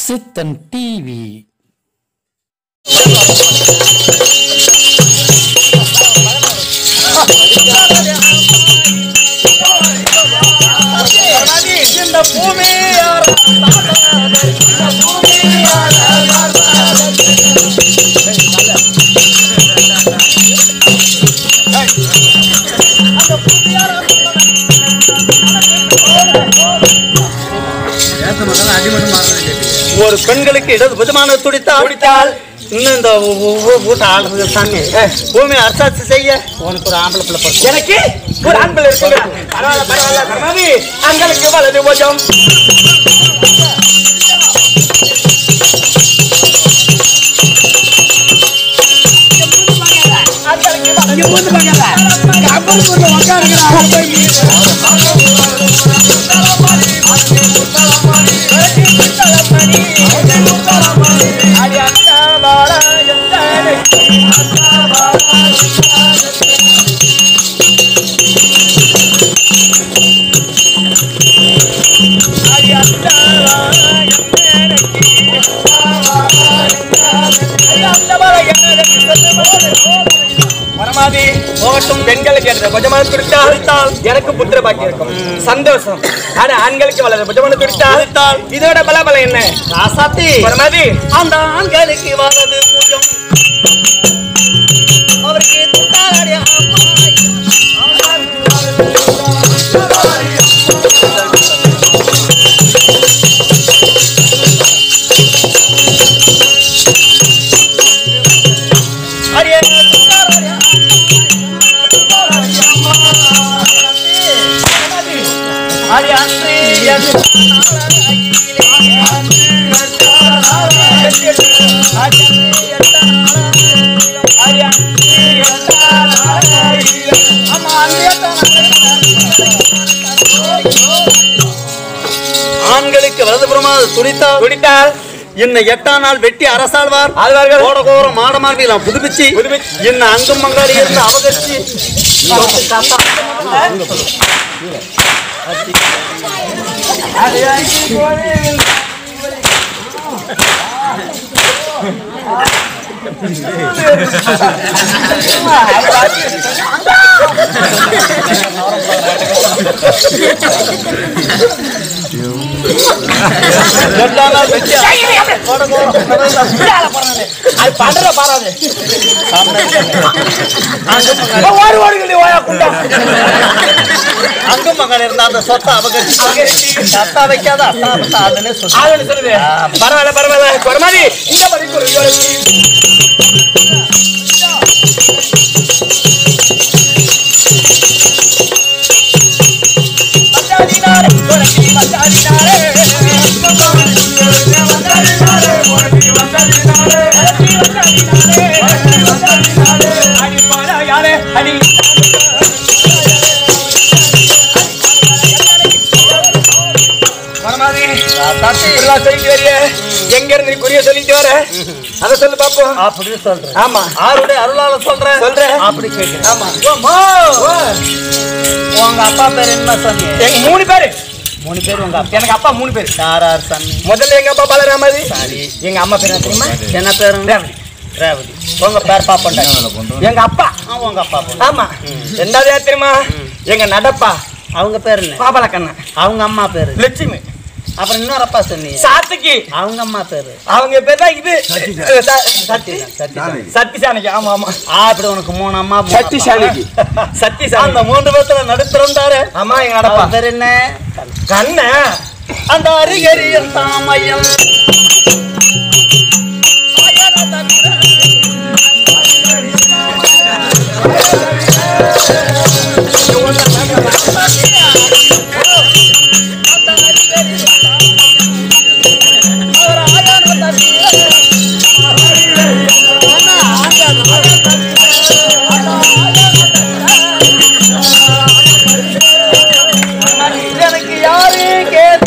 சித்தன் TV இந்த பூமி ஒரு பெண்களுக்கு இடது புதமான துடித்தால் துடித்தால் இன்னும் இந்த ஊ- ஊ- ஊ- ஊட்ட ஆடுறது சாமி பூமி அரசாட்சி செய்ய உனக்கு ஒரு ஆம்பளை பிள்ளை பிறக்கும். எனக்கு ஒரு ஆண் பிள்ளை இருக்குங்க பரவாயில்ல பரவாயில்ல கர்மாவி அங்களுக்கு வலது கொஞ்சம் பரமாதி போகட்டும் பெண்களுக்கு எடுத்த கொஞ்சமாக குடித்தால் எனக்கு புத்திர பாக்கி இருக்கும் சந்தோஷம் ஆனா ஆண்களுக்கு வளர கொஞ்சமாக குடித்தால் இதோட பலபலம் என்ன ராசாத்தி பரமாதி அந்த ஆண்களுக்கு வலது பூஜம் அவருக்கு துட்டாரடி அடியே துட்டாரடி அடி அன்றி ஆண்களுக்கு வலதுபுறமா துடித்தால் துடித்தால் இன்னும் எட்டாம் நாள் வெட்டி அரசாழ்வார் ஆழ்வார்கள் ஓட கோரம் மாடமார்பிலாம் புதுப்பிச்சு இன்னும் அங்கும் மங்காளி இருந்து அவகரிச்சு எட்டாம் நாள் வெட்டி ஓட கோரம் அது பண்ற பாராது ஓடி ஓடி ஓயா குண்டா அங்கும் மகன் இருந்தா அந்த சொத்தை அபகரிச்சு அத்தா வைக்காத அத்தா அத்தா அதுன்னு சொல்லு பரவாயில்ல பரவாயில்ல ஒரு மாதிரி இந்த மாதிரி ஒரு யோசி. மச்சாடினாரே, உனக்கு மச்சாடினாரே. அடி போடா யாரே, அடி. பரமாதி, இப்படிலாம் சொல்லிட்டு வரியே. எங்க இருந்து நீ குறிய சொல்லிட்டு வர அத சொல்லு பாப்போம் அப்படி சொல்றேன் ஆமா ஆருடைய அருளால சொல்றேன் சொல்றேன் அப்படி கேட்கிறேன் ஆமா ஓ, ஓ. உங்க அப்பா பேர் என்ன சொன்னீங்க எங்க மூணு பேரு மூணு பேர் உங்க அப்பா எனக்கு அப்பா மூணு பேரு யாரார் சாமி முதல்ல எங்க அப்பா பாலராமதி எங்க அம்மா பேர் என்ன தெரியுமா என்ன பேரு ரேவதி ரேவதி உங்க பேர் பாப்பண்டா எங்க அப்பா ஆ, உங்க அப்பா பொண்ணு. ஆமா ரெண்டாவது யார் தெரியுமா எங்க நடப்பா அவங்க பேர் என்ன பாபல கண்ணா அவங்க அம்மா பேரு லட்சுமி அப்புறம் இன்னொரு அப்பா சொன்னீங்க சாத்துக்கு அவங்க அம்மா பேரு அவங்க பேர் தான் இது ச- சத்தி சத்தி சத்தி சாணிக்கு ஆமா ஆமா ஆ, அப்படி உனக்கு மூணு அம்மா மூணு சத்தி அப்பா. சாணிக்கு சத்தி அந்த சாணி மூன்று பேர்த்துல நடுத்திருந்தாரு ஆமா எங்க நடப்பா அவர் பேர் என்ன கண்ண அந்த அரிகரியன் தாமையம் எனக்கு யாரு கேட்டு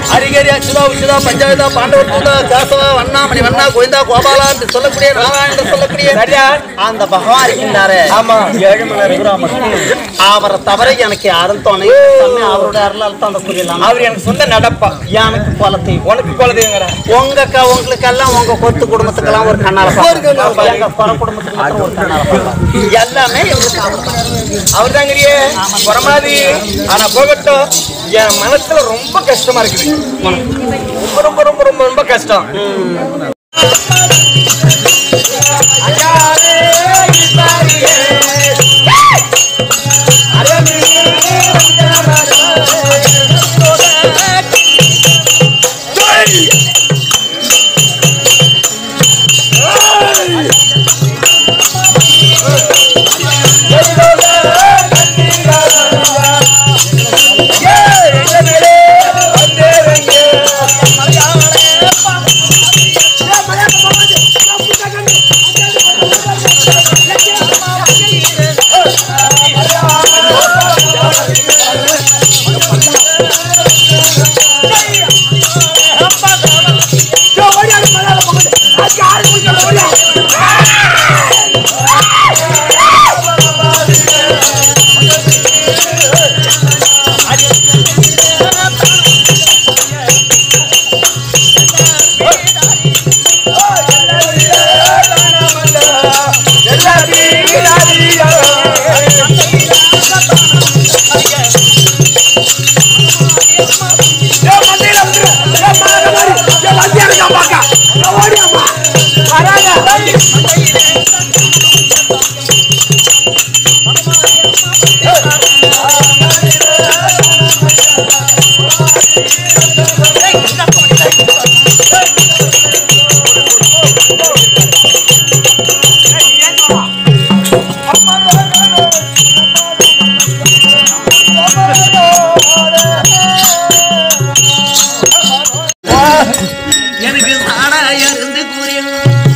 ஹரிகரி அச்சுதா உச்சுதா பஞ்சாயுதா பாண்டவர் தூதா கேசவ வண்ணாமணி வண்ணா கோவிந்தா கோபாலா என்று சொல்லக்கூடிய நாராயணன் என்று சொல்லக்கூடிய சரியா அந்த பகவான் இருக்கின்றாரு ஆமா. ஏழுமலை விக்ரமன் அவரை தவிர எனக்கு யாரும் துணை தம்பி அவருடைய அருளால் தான் அந்த புரியலாம் அவர் எனக்கு சொந்த நடப்பா எனக்கு குலத்தை உனக்கு குலதெய்வங்கிற உங்க க- உங்களுக்கெல்லாம் உங்க கொத்து குடும்பத்துக்கெல்லாம் ஒரு கண்ணால பார்க்கலாம். எங்க பர குடும்பத்துக்கு மாத்திரம் ஒரு கண்ணால பார்க்கலாம். எல்லாமே எங்களுக்கு அவர் அவர் தாங்கிறியே பரமாதி ஆனா போகட்டும் என் மனசுல ரொம்ப கஷ்டமா இருக்குது ரொம்ப ரொம்ப ரொம்ப ரொம்ப ரொம்ப கஷ்டம் எனக்கு சாடா இருந்து கூறியன்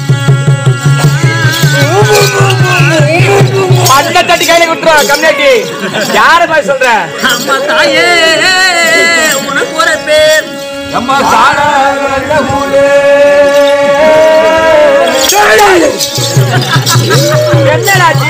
அந்த தட்டி கையில விட்டுருவா கம்யூனிட்டி யார மாதிரி சொல்ற அம்மா தாயே உனக்கு ஒரு பேர் அம்மா சாடா என்னடாச்சி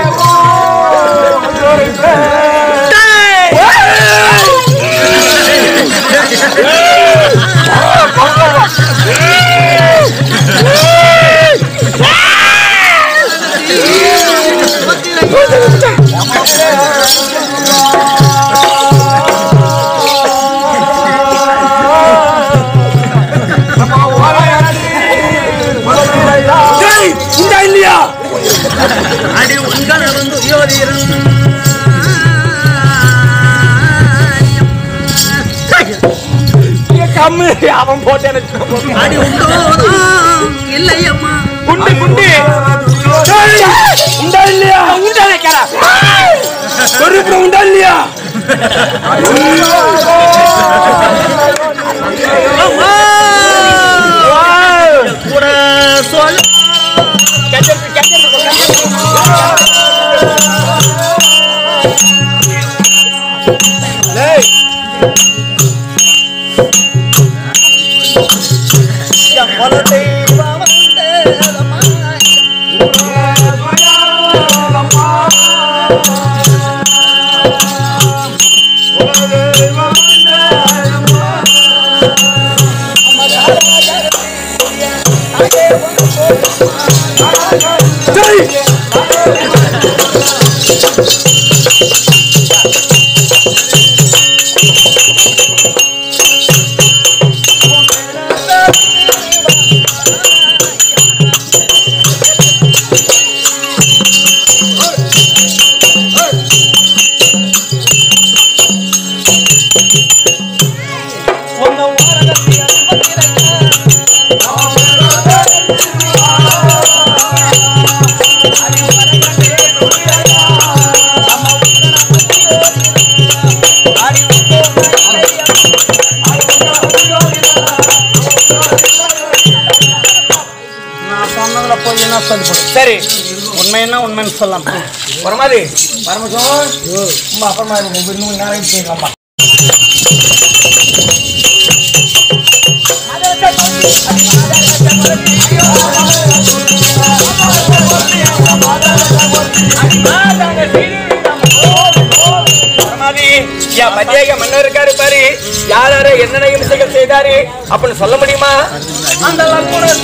இல்லையா அடி உங்கள் வந்து யோதிரும் கம்மு அவன் போட்டேன் அடி உண்டோதான் இல்லையம்மா குண்டு குண்டு உண்டா இல்லையா உண்டா வைக்கிறா ஒரு உண்டா இல்லையா அம்மா! கூட சொல் என் குலத்தை வந்தேதம்மா. நான் சொன்னதுல போய் என்ன சொல்லிப்படும் சரி உண்மைன்னா உண்மைன்னு சொல்லலாம் பரமாதி பரமசோன் அப்புறமா இன்னும் நேரம் செய்யலாமா பதியாக மன்னர் இருக்காரு பாரு யார் யாரு என்னென்ன இம்சைகள் செய்தாரு அப்படின்னு சொல்ல முடியுமா அந்த லக்குணர்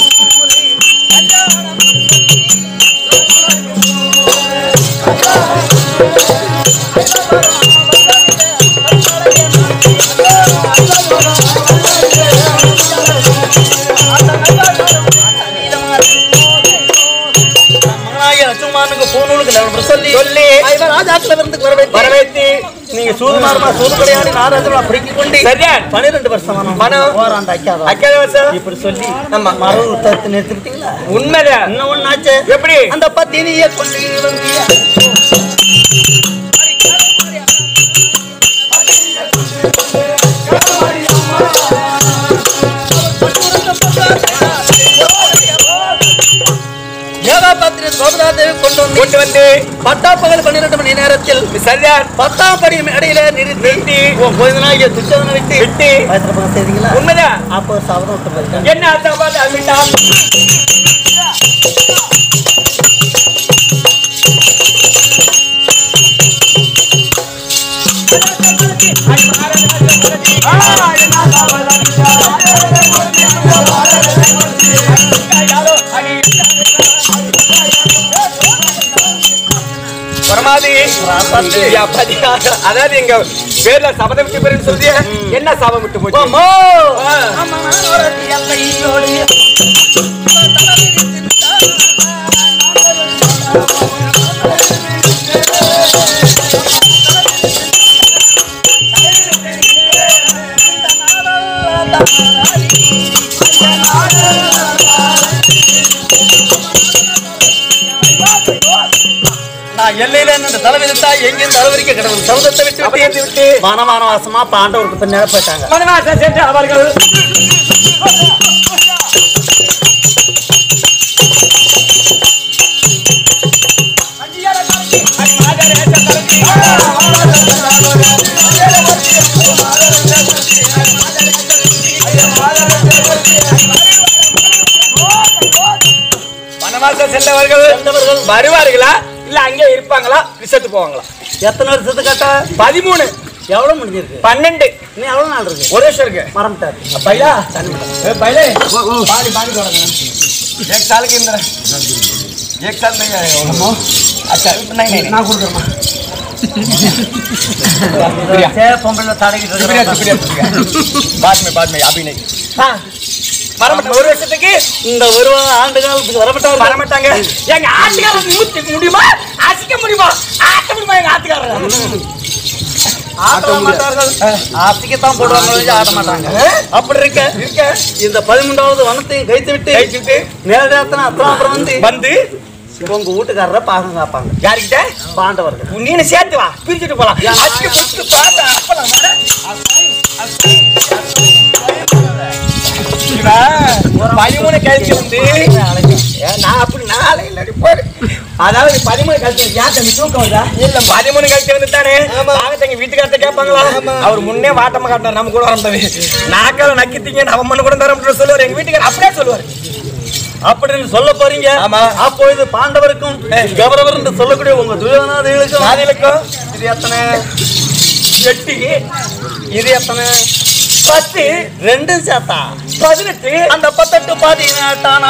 மகனாகிய லட்சுமணனுக்கு பூநூலுக்கு நண்பர் சொல்லி சொல்லி இவர் ராஜாக்கள் விருந்துக்கு வரவேற்று வரவேற்று நீங்க சூதுமாரமா சூது கிடையாது நாராஜமா பிடிக்கிக் கொண்டு சரியா பன்னிரெண்டு வருஷம் மனம். மனம் ஓராண்டு அக்காத அக்காத வருஷம் இப்படி சொல்லி ஆமா. மரபு தடுத்து நிறுத்திட்டீங்களா உண்மைதான் இன்னும் ஒண்ணாச்சு எப்படி அந்த பத்தினிய கொண்டு வந்திய ஏகாபத்திரி கோபதாதேவி கொண்டு வந்து கொண்டு வந்து பட்டாப்பகல் பன்னிரண்டு மணி நேரத்தில் சரிதான் பத்தாம் படி இடையில நிறுத்தி உன் போதனாகிய துச்சவனை விட்டு விட்டு வயசுல பக்கம் செய்தீங்களா உண்மைதான் அப்போ சபதம் விட்டு போயிருக்காங்க என்ன அர்த்தம் பார்த்து அமிட்டா பரமாதி ஐயா, பதியா. அதாவது எங்க பேர்ல சபதம் விட்டு போறேன்னு சொல்றிய என்ன சபம் விட்டு போச்சு அம்மா ஆ. நான் எல்லையில நின்று தலைவிரித்தா எங்கிருந்து அளவரிக்க கிடக்கும் சமுதத்தை விட்டு சபதத்தை விட்டு விட்டு வானமான வாசமா பாண்டவருக்கு பின்னால போயிட்டாங்க மனவாசம் சென்று அவர்கள் வனவாசம் சென்றவர்கள் சென்றவர்கள் வருவார்களா இல்ல அங்கே இருப்பாங்களா விசத்து போவாங்களா எத்தனை வருஷத்து கட்ட பதிமூணு எவ்வளவு முடிஞ்சிருக்கு பன்னெண்டு இன்னும் எவ்வளவு நாள் இருக்கு ஒரு வருஷம் இருக்கு மறந்துட்டாரு பைலா ए पहले पानी पानी थोड़ा एक साल के अंदर एक साल नहीं आएगा वो अच्छा नहीं नहीं நான் கொடுக்குறேன் शुक्रिया சே பொம்பளை தடகிட்டு शुक्रिया இருக்காங்க. शुक्रिया शुक्रिया बाद में बाद में अभी नहीं வரமாட்டாங்க ஒரு வருஷத்துக்கு இந்த ஒரு ஆண்டு காலத்துக்கு வரமாட்டாங்க வரமாட்டாங்க எங்க ஆட்டுக்காரன் மூத்துக்க முடியுமா அசிக்க முடியுமா ஆட்ட முடியுமா எங்க ஆட்டுக்காரன் ஆட்ட மாட்டார்கள் ஆசைக்குத்தான் போடுவாங்க ஒழிஞ்சு ஆட மாட்டாங்க அப்படி இருக்க இருக்க இந்த பதிமூன்றாவது வனத்தையும் கைத்து விட்டு கைச்சுட்டு நேரடியாத்தன அப்புறம் அப்புறம் வந்து வந்து உங்க வீட்டுக்காரரை பாகம் காப்பாங்க யாருக்கிட்ட பாண்டவர்கள் நீனு சேர்த்து வா பிரிச்சுட்டு போலாம் அசிக்க பிடிச்சிட்டு பாத்தா அப்பலாம் வர பதிமூணு கழிச்சு வந்து ஏ, நான் அப்படி நாளை இல்லடி போடு அதாவது பதிமூணு கழிச்சு ஏன் தம்பி தூக்கம் வருதா இல்ல பதிமூணு கழிச்சு வந்து தானே பாகத்தங்க வீட்டுக்காரத்த கேட்பாங்களா அவர் முன்னே வாட்டமா காட்டினார் நம்ம கூட வரந்தது நாக்கால நக்கித்தீங்க அவன் மண்ணு கூட தரம் சொல்லுவார் எங்க வீட்டுக்காரர் அப்படியே சொல்லுவார் அப்படின்னு சொல்ல போறீங்க ஆமா. அப்பொழுது பாண்டவருக்கும் கௌரவர் என்று சொல்லக்கூடிய உங்க துரியோதனாதிகளுக்கும் நாதிகளுக்கும் இது எத்தனை எட்டு இது எத்தனை பத்து ரெண்டும் சேர்த்தா பதினெட்டு அந்த பத்தெட்டு பதினெட்டானா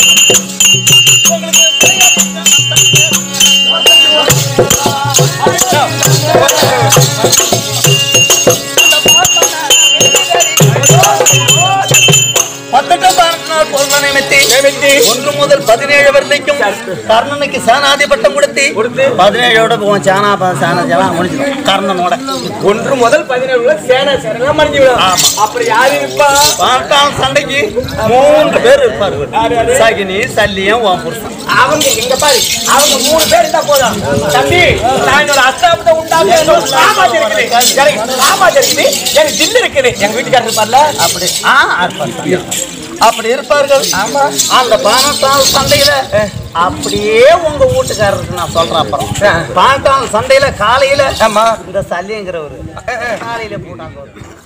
பத்தெட்டு பதினெட்டு நாள் பொருள் நியமித்து நியமித்து ஒன்று முதல் பதினேழு வரைக்கும் கர்ணனுக்கு சேனாதி பட்டம் கொடுத்து கொடுத்து பதினேழோட போவோம் சேனா சேனா ஜெலாம் முடிஞ்சிடும் கர்ணனோட ஒன்று முதல் பதினேழு சேனை சேனை மறைஞ்சு விடும் ஆமா. அப்படி யாரு இருப்பா பாட்டான் சண்டைக்கு மூன்று பேர் யாரு, இருப்பார்கள் யாரு? சகினி சல்லியம் உன் புருஷன் அவங்க எங்க பாரு அவங்க மூணு பேர் இருந்தா போதும் தம்பி நான் என்னோட அஸ்தாபத்தை உண்டாக்க சாமாஜ் இருக்குது எனக்கு சாமாஜ் இருக்குது எனக்கு தில்லு இருக்குது எங்க வீட்டுக்காரர் இருப்பார்ல அப்படி ஆ இருப்பார். அப்படி இருப்பார்கள் ஆமா அந்த பானத்தால் சண்டையில அப்படியே உங்க வீட்டுக்காரருக்கு நான் சொல்றேன் அப்புறம் பானத்தால் சண்டையில காலையில ஆமா இந்த சல்லிங்கிறவரு காலையில போட்டாங்க